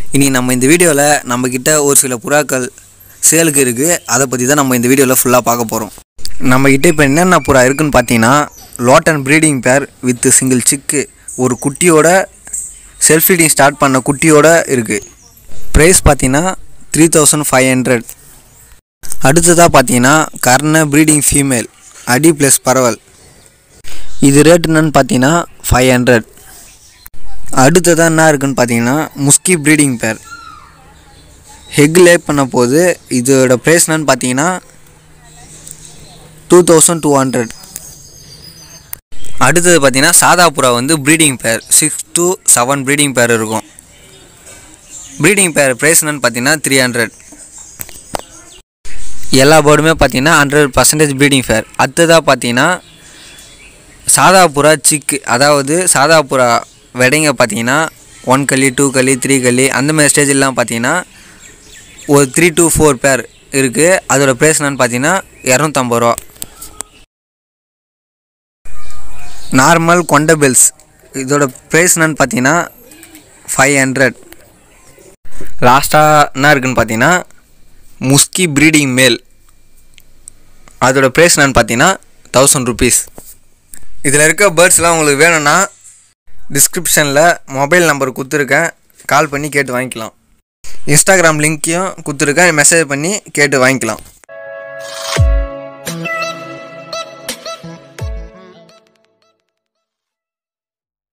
இனி நம்ம இந்த வீடியோவில் நம்மக்கிட்ட ஒரு சில புறாக்கள் சேலுக்கு இருக்குது அதை பற்றி தான் நம்ம இந்த வீடியோவில் ஃபுல்லாக பார்க்க போகிறோம் நம்மக்கிட்ட இப்போ என்னென்ன புறா இருக்குன்னு பார்த்தீங்கன்னா Lotan breeding pair with single chick ஒரு குட்டியோட செல்ஃப் ஃபீடிங் ஸ்டார்ட் பண்ண குட்டியோட இருக்குது ப்ரைஸ் பார்த்தீங்கன்னா த்ரீ தௌசண்ட் ஃபைவ் ஹண்ட்ரட் அடுத்ததாக பார்த்தீங்கன்னா கர்ண ப்ரீடிங் ஃபீமேல் அடி ப்ளஸ் பரவல் இது ரேட் என்னன்னு பார்த்தீங்கன்னா ஃபைவ் ஹண்ட்ரட் அடுத்ததாக என்ன இருக்குன்னு பார்த்தீங்கன்னா முஸ்கி ப்ரீடிங் பேர் ஹெக் லே பண்ண போது இதோட ப்ரைஸ் என்னன்னு பார்த்தீங்கன்னா டூ தௌசண்ட் டூ ஹண்ட்ரட் அடுத்தது பார்த்தீங்கன்னா சாதா புறா வந்து ப்ரீடிங் பேர் சிக்ஸ் to செவன் ப்ரீடிங் பேர் இருக்கும் ப்ரீடிங் பேர் ப்ரைஸ் என்னன்னு பார்த்தீங்கன்னா த்ரீ ஹண்ட்ரட் எல்லா பேர்டுமே பார்த்தீங்கன்னா ஹண்ட்ரட் பர்சன்டேஜ் ப்ரீடிங் ஃபேர் அடுத்ததாக பார்த்தீங்கன்னா சாதா புறா சிக்கு அதாவது சாதா புறா விடைங்க பார்த்தீங்கன்னா ஒன் கல்லி டூ கல்லி த்ரீ கல்லி அந்த மாதிரி ஸ்டேஜ்லாம் பார்த்தீங்கன்னா ஒரு த்ரீ to ஃபோர் பேர் இருக்குது அதோட ப்ரைஸ் என்னன்னு பார்த்தீங்கன்னா இரநூத்தம்பது ரூபா நார்மல் கொண்ட பெல்ஸ் இதோட ப்ரைஸ் என்னன்னு பார்த்தீங்கன்னா ஃபைவ் ஹண்ட்ரட் லாஸ்ட்டாக என்ன இருக்குன்னு பார்த்தீங்கன்னா முஸ்கி ப்ரீடிங் மேல் அதோட ப்ரைஸ் என்னன்னு பார்த்தீங்கன்னா தௌசண்ட் ருபீஸ் இதில் இருக்க பேர்ட்ஸ்லாம் உங்களுக்கு வேணும்னா டிஸ்கிரிப்ஷனில் மொபைல் நம்பர் கொடுத்துருக்கேன் கால் பண்ணி கேட்டு வாங்கிக்கலாம் இன்ஸ்டாகிராம் லிங்க்கையும் கொடுத்துருக்கேன் மெசேஜ் பண்ணி கேட்டு வாங்கிக்கலாம்